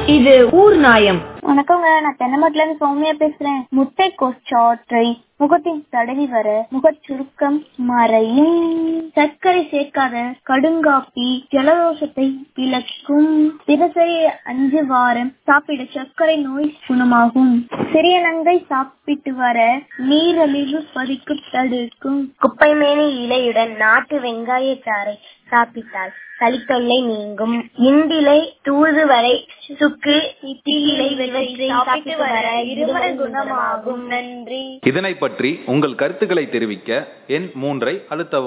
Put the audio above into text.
இது ஊர் நாயம் வணக்கங்க நான் தென்னமட்டில இருந்து சௌமியா பேசுறேன் முட்டைக்கோஸ் சாற்றை முகத்தின் தடவி வர முகச் சுருக்கம் மறையும் சர்க்கரை சேர்க்காத கடுங்காப்பி ஜலதோஷத்தை விளக்கும் தினசரி அஞ்சு வாரம் சாப்பிட சர்க்கரை நோய் குணமாகும் சிறிய நங்கை சாப்பிட்டு வர நீரழிவு பதிக்கு தடுக்கும் குப்பைமேனி இலையுடன் நாட்டு வெங்காயச்சாறை சாப்பிட்டால் சளித்தொல்லை நீங்கும் இந்திலை தூதுவரை சுக்கு இலை இவற்றை சாப்பிட்டு வர இருமல் குணமாகும் நன்றி இதனை பற்றி உங்கள் கருத்துக்களை தெரிவிக்க எண் மூன்றை அழுத்தவும்